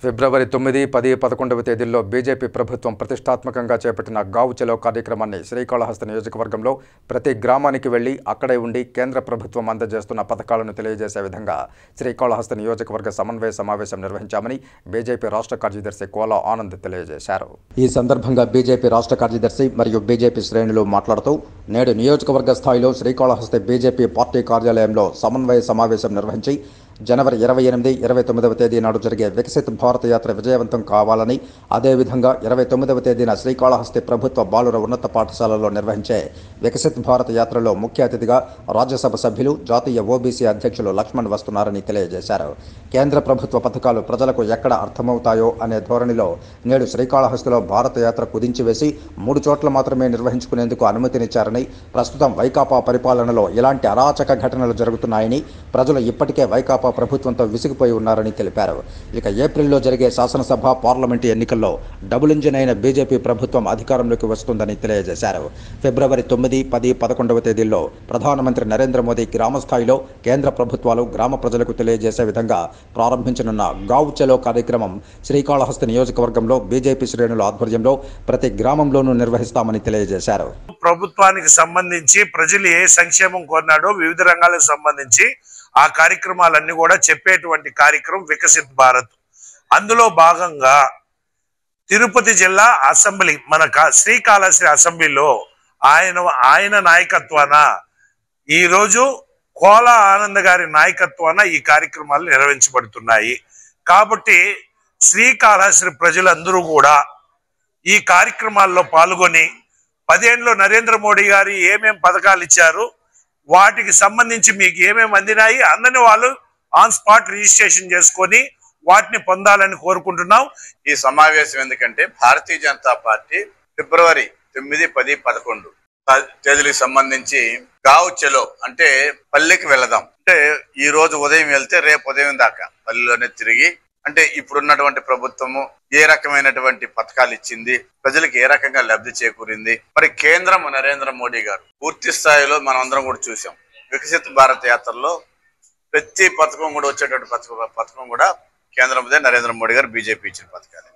ఫిబ్రవరి తొమ్మిది పది పదకొండవ తేదీల్లో బీజేపీ ప్రభుత్వం ప్రతిష్టాత్మకంగా చేపట్టిన గావ్ చలో కార్యక్రమాన్ని శ్రీకాళహస్తి నియోజకవర్గంలో ప్రతి గ్రామానికి వెళ్లి అక్కడే ఉండి కేంద్ర ప్రభుత్వం అందజేస్తున్న పథకాలను తెలియజేసే విధంగా శ్రీకాళహస్తి నియోజకవర్గ సమన్వయ సమావేశం నిర్వహించామని బీజేపీ రాష్ట్ర కార్యదర్శి కోలా ఆనంద్ తెలియజేశారు ఈ సందర్భంగా బీజేపీ రాష్ట్ర కార్యదర్శి మరియు బీజేపీ శ్రేణులు మాట్లాడుతూ నేడు నియోజకవర్గ స్థాయిలో శ్రీకాళహస్తి బీజేపీ పార్టీ కార్యాలయంలో సమన్వయ సమావేశం నిర్వహించి జనవరి ఇరవై ఎనిమిది ఇరవై తొమ్మిదవ తేదీ నాడు జరిగే వికసిత్ భారత యాత్ర విజయవంతం కావాలని అదేవిధంగా ఇరవై తొమ్మిదవ తేదీన శ్రీకాళహస్తి ప్రభుత్వ బాలుర ఉన్నత పాఠశాలలో నిర్వహించే వికసిత్ భారత యాత్రలో ముఖ్య అతిథిగా రాజ్యసభ సభ్యులు జాతీయ ఓబీసీ అధ్యక్షులు లక్ష్మణ్ వస్తున్నారని తెలియజేశారు కేంద్ర ప్రభుత్వ పథకాలు ప్రజలకు ఎక్కడ అర్థమవుతాయో అనే ధోరణిలో నేడు శ్రీకాళహస్తిలో భారత యాత్ర కుదించివేసి మూడు చోట్ల మాత్రమే నిర్వహించుకునేందుకు అనుమతినిచ్చారని ప్రస్తుతం వైకాపా పరిపాలనలో ఇలాంటి అరాచక ఘటనలు జరుగుతున్నాయని ప్రజలు ఇప్పటికే వైకాపా ప్రభుత్వంతో విసిగిపోయి ఉన్నారని తెలిపారు ఇక ఏప్రిల్లో జరిగే శాసనసభ పార్లమెంటు ఎన్నికల్లో డబుల్ ఇంజిన్ అయిన బీజేపీ ప్రభుత్వం అధికారంలోకి వస్తుందని తెలియజేశారు ఫిబ్రవరి తొమ్మిది పది పదకొండవ తేదీల్లో ప్రధానమంత్రి నరేంద్ర మోదీ గ్రామ స్థాయిలో కేంద్ర ప్రభుత్వాలు గ్రామ ప్రజలకు తెలియజేసే విధంగా ప్రారంభించనున్న గావ్ చలో కార్యక్రమం శ్రీకాళహస్తి నియోజకవర్గంలో బీజేపీ శ్రేణుల ఆధ్వర్యంలో ప్రతి గ్రామంలోనూ నిర్వహిస్తామని తెలియజేశారు ప్రభుత్వానికి సంబంధించి ప్రజలు ఏ సంక్షేమం కోరినాడో వివిధ రంగాలకు సంబంధించి ఆ కార్యక్రమాలన్నీ కూడా చెప్పేటువంటి కార్యక్రమం వికసిత్ భారత్ అందులో భాగంగా తిరుపతి జిల్లా అసెంబ్లీ మన కా- శ్రీకాళహస్తి అసెంబ్లీలో ఆయన ఆయన నాయకత్వాన ఈ రోజు కోల ఆనంద్ గారి నాయకత్వాన ఈ కార్యక్రమాలు నిర్వహించబడుతున్నాయి కాబట్టి శ్రీకాళహస్తి ప్రజలందరూ కూడా ఈ కార్యక్రమాల్లో పాల్గొని పదేళ్ళు నరేంద్ర మోడీ గారు ఏమేం పథకాలు ఇచ్చారు వాటికి సంబంధించి మీకు ఏమేమి అందినాయి అందరిని వాళ్ళు ఆన్ స్పాట్ రిజిస్ట్రేషన్ చేసుకొని వాటిని పొందాలని కోరుకుంటున్నాం ఈ సమావేశం ఎందుకంటే భారతీయ జనతా పార్టీ ఫిబ్రవరి తొమ్మిది పది పదకొండు తా- తేదీలకు సంబంధించి గావ్ చెలో అంటే పల్లెకి వెళదాం అంటే ఈ రోజు ఉదయం వెళ్తే రేపు ఉదయం దాకా పల్లెలోనే తిరిగి అంటే ఇప్పుడున్నటువంటి ప్రభుత్వము ఏ రకమైనటువంటి పథకాలు ఇచ్చింది ప్రజలకు ఏ రకంగా లబ్ధి చేకూరింది మరి కేంద్రం నరేంద్ర మోడీ గారు పూర్తి స్థాయిలో మనం అందరం కూడా చూసాం వికసిత భారత్ యాత్రలో ప్రతి పథకం కూడా వచ్చేటువంటి పథకం పథకం కూడా కేంద్రందే నరేంద్ర మోడీ గారు బీజేపీ ఇచ్చిన పథకాలు